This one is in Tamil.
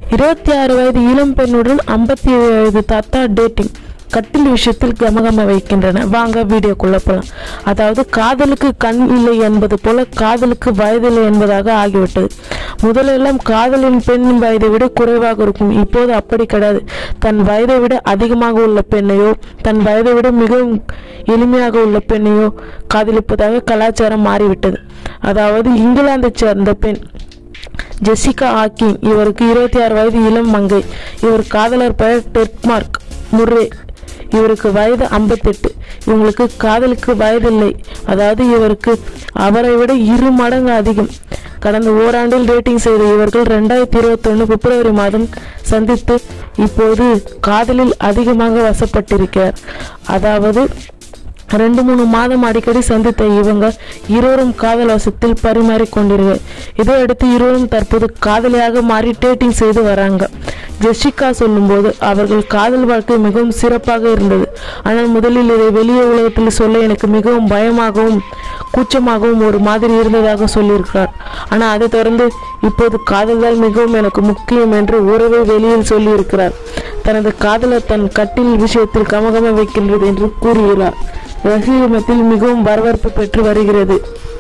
இருபத்தி ஆறு வயது இளம் பெண்ணுடன் ஐம்பத்தி ஏழு வயது தாத்தா டேட்டிங் கட்டில் விஷயத்தில் கமகம வைக்கின்றன வாங்க வீடியோக்குள்ள போலாம் அதாவது காதலுக்கு கண் இல்லை என்பது போல காதலுக்கு வயதில்லை என்பதாக ஆகிவிட்டது முதலெல்லாம் காதலின் பெண் வயதை விட குறைவாக இருக்கும் இப்போது அப்படி கிடையாது தன் வயதை விட அதிகமாக உள்ள பெண்ணையோ தன் வயதை விட மிகவும் எளிமையாக உள்ள பெண்ணையோ காதலிப்பதாக கலாச்சாரம் மாறிவிட்டது அதாவது இங்கிலாந்தைச் சேர்ந்த பெண் ஜெசிகா ஆக்கிங் இவருக்கு இருபத்தி ஆறு வயது இளம் மங்கை இவர் காதலர் பெயர் டெர்க்மார்க் முர்ரே இவருக்கு வயது ஐம்பத்தெட்டு இவங்களுக்கு காதலுக்கு வயதில்லை அதாவது இவருக்கு அவரை விட இரு மடங்கு அதிகம் கடந்த ஓராண்டில் டேட்டிங் செய்த இவர்கள் ரெண்டாயிரத்தி இருபத்தொன்று பிப்ரவரி மாதம் சந்தித்து இப்போது காதலில் அதிகமாக வசப்பட்டிருக்கிறார் அதாவது ரெண்டு மூணு மாதம் அடிக்கடி சந்தித்த இவங்க இருவரும் காதல் வசத்தில் பரிமாறிக் கொண்டிருக்க இதையடுத்து இருவரும் தற்போது காதலியாக மாறி டேட்டிங் செய்து வராங்க ஜெசிகா சொல்லும்போது அவர்கள் காதல் வாழ்க்கை மிகவும் சிறப்பாக இருந்தது ஆனால் முதலில் இதை வெளியே உலகத்தில் சொல்ல எனக்கு மிகவும் பயமாகவும் கூச்சமாகவும் ஒரு மாதிரி இருந்ததாக சொல்லியிருக்கிறார் ஆனால் அதை தொடர்ந்து இப்போது காதல்தான் மிகவும் எனக்கு முக்கியம் என்று உறவை வெளியில் சொல்லியிருக்கிறார் தனது காதலர் தன் கட்டில் விஷயத்தில் கமகம வைக்கின்றது என்று கூறுகிறார் ரசிகமத்தில் மிகவும் வரவேற்பு பெற்று வருகிறது